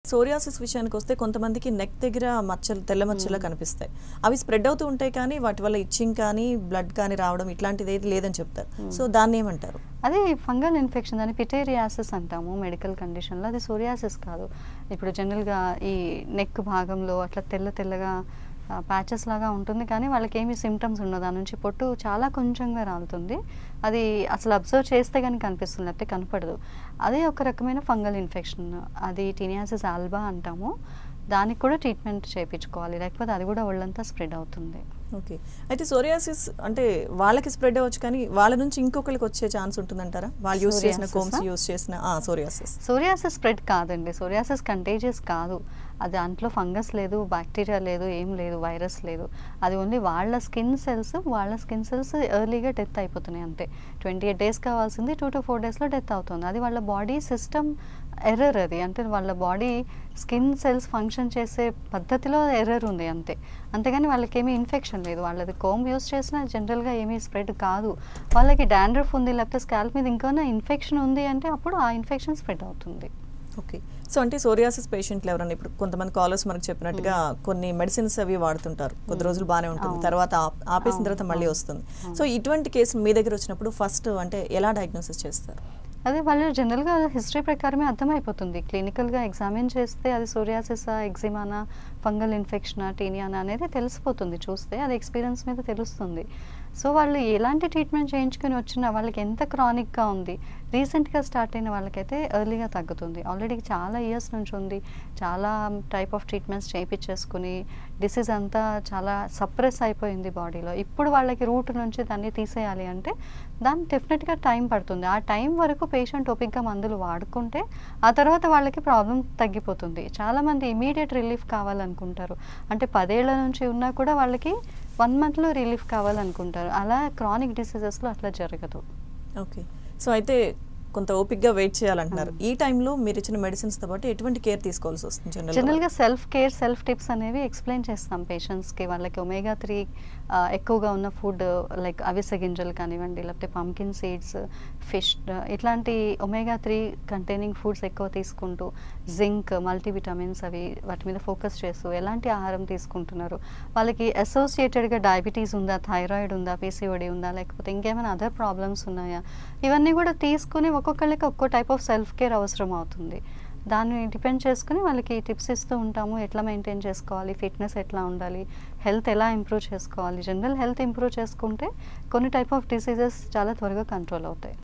Psoriasis విషయానికి వస్తే కొంతమందికి నెక్ దగ్గర మచ్చలు తెల్ల మచ్చలు కనిపిస్తాయి అవి స్ప్రెడ్ అవుతూ ఉంటాయి కానీ వాటి వల్ల ఇచ్చింగ్ కానీ బ్లడ్ కానీ రావడం ఇట్లాంటిది ఏది లేదని చెప్తారు సో దాన్ని ఏమంటారు అది ఫంగల్ ఇన్ఫెక్షన్ దాన్ని పిటేరియాసిస్ అంటాము మెడికల్ కండిషన్లో అది సోరియాసిస్ కాదు ఇప్పుడు జనరల్గా ఈ నెక్ భాగంలో అట్లా తెల్ల తెల్లగా ప్యాచెస్ లాగా ఉంటుంది కానీ వాళ్ళకి ఏమి సిమ్టమ్స్ ఉండదు దాని నుంచి పొట్టు చాలా కొంచెంగా రాలుతుంది అది అసలు అబ్జర్వ్ చేస్తే కానీ కనిపిస్తుంది లేకపోతే కనపడదు అదే ఒక రకమైన ఫంగల్ ఇన్ఫెక్షన్ అది టీనియాసిస్ ఆల్బా అంటాము దానికి కూడా ట్రీట్మెంట్ చేయించుకోవాలి లేకపోతే అది కూడా ఒళ్ళంతా స్ప్రెడ్ అవుతుంది ఓకే అయితే సోరియాసిస్ అంటే వాళ్ళకి స్ప్రెడ్ అవ్వచ్చు కానీ వాళ్ళ నుంచి ఇంకొకరికి వచ్చే ఛాన్స్ ఉంటుందంటారా వాళ్ళు యూస్ చేసిన Psoriasis కోమ్స్ ఆ? యూస్ చేసిన సోరియాసిస్ సోరియాసిస్ స్ప్రెడ్ కాదండి సోరియాసిస్ కంటేజియస్ కాదు అది దాంట్లో ఫంగస్ లేదు బ్యాక్టీరియా లేదు ఏం లేదు వైరస్ లేదు అది ఓన్లీ వాళ్ళ స్కిన్ సెల్స్ వాళ్ళ స్కిన్ సెల్స్ ఎర్లీగా డెత్ అయిపోతున్నాయి అంతే ట్వంటీ ఎయిట్ డేస్ కావాల్సింది టూ టు ఫోర్ డేస్లో డెత్ అవుతుంది అది వాళ్ళ బాడీ సిస్టమ్ ఎర్రర్ అది అంటే వాళ్ళ బాడీ స్కిన్ సెల్స్ ఫంక్షన్ చేసే పద్ధతిలో ఎర్రర్ ఉంది అంతే అంతేగాని వాళ్ళకి ఏమీ ఇన్ఫెక్షన్ లేదు వాళ్ళది కోమ్ యూస్ చేసినా జనరల్గా ఏమీ స్ప్రెడ్ కాదు వాళ్ళకి డాండ్రఫ్ ఉంది లేకపోతే స్కాల్ప్ మీద ఇంకేమైనా ఇన్ఫెక్షన్ ఉంది అంటే అప్పుడు ఆ ఇన్ఫెక్షన్ స్ప్రెడ్ అవుతుంది ఓకే సో అంటే సోరియాసిస్ పేషెంట్లు ఎవరన్నా ఇప్పుడు కొంతమంది కాలర్స్ మనకు చెప్పినట్టుగా కొన్ని మెడిసిన్స్ అవి వాడుతుంటారు కొద్ది రోజులు బాగానే ఉంటుంది అవును. తర్వాత ఆప్- ఆపేసిన అవును, తర్వాత మళ్ళీ అవును. వస్తుంది అవును. సో ఇటువంటి కేసు మీ దగ్గర వచ్చినప్పుడు ఫస్ట్ అంటే ఎలా డయాగ్నోసిస్ చేస్తారు అదే వాళ్ళు జనరల్గా హిస్టరీ ప్రకారమే అర్థమైపోతుంది క్లినికల్గా ఎగ్జామిన్ చేస్తే అది సోరియాసిసా ఎగ్జిమానా ఫంగల్ ఇన్ఫెక్షనా టీనియానా అనేది తెలిసిపోతుంది చూస్తే అది ఎక్స్పీరియన్స్ మీద తెలుస్తుంది సో వాళ్ళు ఎలాంటి ట్రీట్మెంట్ చేయించుకొని వచ్చినా వాళ్ళకి ఎంత క్రానిక్గా ఉంది రీసెంట్గా స్టార్ట్ అయిన వాళ్ళకైతే ఎర్లీగా తగ్గుతుంది ఆల్రెడీ చాలా ఇయర్స్ నుంచి ఉంది చాలా టైప్ ఆఫ్ ట్రీట్మెంట్స్ చేయించేసుకుని డిసీజ్ అంతా చాలా సప్రెస్ అయిపోయింది బాడీలో ఇప్పుడు వాళ్ళకి రూట్ నుంచి దాన్ని తీసేయాలి అంటే దాన్ని డెఫినెట్గా టైం పడుతుంది ఆ టైం వరకు పేషెంట్ ఓపిక్గా మందులు వాడుకుంటే ఆ తర్వాత వాళ్ళకి ప్రాబ్లం తగ్గిపోతుంది చాలామంది ఇమీడియట్ రిలీఫ్ కావాలనుకుంటారు అంటే పదేళ్ల నుంచి ఉన్నా కూడా వాళ్ళకి వన్ మంత్లో రిలీఫ్ కావాలనుకుంటారు అలా క్రానిక్ డిసీజెస్లో అట్లా జరగదు ఓకే సో అయితే కొంత ఓపిక్గా వెయిట్ చేయాలంటున్నారు ఈ టైంలో మీరు ఇచ్చిన medicines తో పాటు ఎటువంటి కేర్ తీసుకోవాల్సి వస్తుంది జనరల్ జనరల్గా సెల్ఫ్ కేర్ సెల్ఫ్ టిప్స్ అనేవి ఎక్స్ప్లెయిన్ చేస్తాం పేషెంట్స్కి వాళ్ళకి ఒమేగా త్రీ ఎక్కువగా ఉన్న ఫుడ్ లైక్ అవిసె గింజలు కానివ్వండి లేకపోతే పంకిన్ సీడ్స్ ఫిష్ ఇట్లాంటి ఒమేగా త్రీ కంటైనింగ్ ఫుడ్స్ ఎక్కువ తీసుకుంటూ జింక్ మల్టీవిటమిన్స్ అవి వాటి మీద ఫోకస్ చేస్తూ ఎలాంటి ఆహారం తీసుకుంటున్నారు వాళ్ళకి అసోసియేటెడ్గా డయాబెటీస్ ఉందా థైరాయిడ్ ఉందా పీసీఓడి ఉందా లేకపోతే ఇంకేమైనా అదర్ ప్రాబ్లమ్స్ ఉన్నాయా ఇవన్నీ కూడా తీసుకుని ఒక్కొక్కళ్ళకి ఒక్కో టైప్ ఆఫ్ సెల్ఫ్ కేర్ అవసరం అవుతుంది దాన్ని డిపెండ్ చేసుకుని వాళ్ళకి టిప్స్ ఇస్తూ ఉంటాము ఎట్లా మెయింటైన్ చేసుకోవాలి ఫిట్నెస్ ఎట్లా ఉండాలి హెల్త్ ఎలా ఇంప్రూవ్ చేసుకోవాలి జనరల్ హెల్త్ ఇంప్రూవ్ చేసుకుంటే కొన్ని టైప్ ఆఫ్ డిసీజెస్ చాలా త్వరగా కంట్రోల్ అవుతాయి